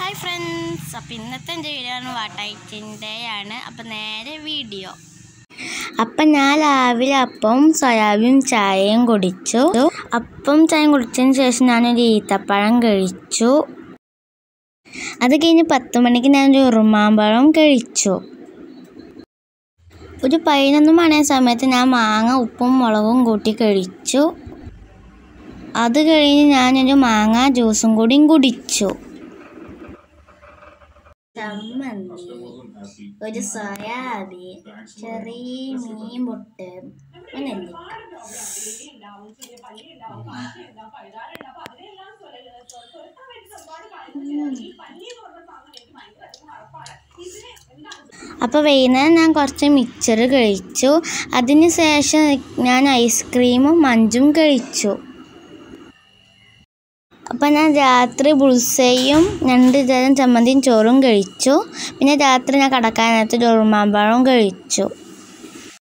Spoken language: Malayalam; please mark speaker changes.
Speaker 1: ഹായ് ഫ്രണ്ട്സ് അപ്പം ഇന്നത്തെ എൻ്റെ വീഡിയോ ആണ് വാട്ടായിറ്റിൻ്റെ ആണ് അപ്പം നേരെ വീഡിയോ അപ്പം ഞാൻ രാവിലെ അപ്പം സോയാബീൻ ചായയും കുടിച്ചു അപ്പം ചായയും കുടിച്ചതിന് ശേഷം ഞാനൊരു ഈത്തപ്പഴം കഴിച്ചു അത് കഴിഞ്ഞ് പത്ത് മണിക്ക് ഞാനൊരു ഉറുമാമ്പഴം കഴിച്ചു ഒരു പതിനൊന്ന് മണി സമയത്ത് ഞാൻ മാങ്ങ ഉപ്പും മുളകും കൂട്ടി കഴിച്ചു അത് കഴിഞ്ഞ് ഞാനൊരു മാങ്ങ ജ്യൂസും കൂടിയും കുടിച്ചു ചമ്മന്തി ഒരു സോയാബീൻ ചെറിയ മീൻ പൊട്ട് ഒരു നെല്ലിക്ക അപ്പോൾ വൈകുന്നേരം ഞാൻ കുറച്ച് മിക്സർ കഴിച്ചു അതിന് ശേഷം ഞാൻ ഐസ്ക്രീമും മഞ്ചും കഴിച്ചു അപ്പം ഞാൻ രാത്രി ബുൾസയും രണ്ട് തരം ചമ്മന്തിയും ചോറും കഴിച്ചു പിന്നെ രാത്രി ഞാൻ കടക്കാൻ നേരത്ത് ഒരു ഉറുമാമ്പഴവും കഴിച്ചു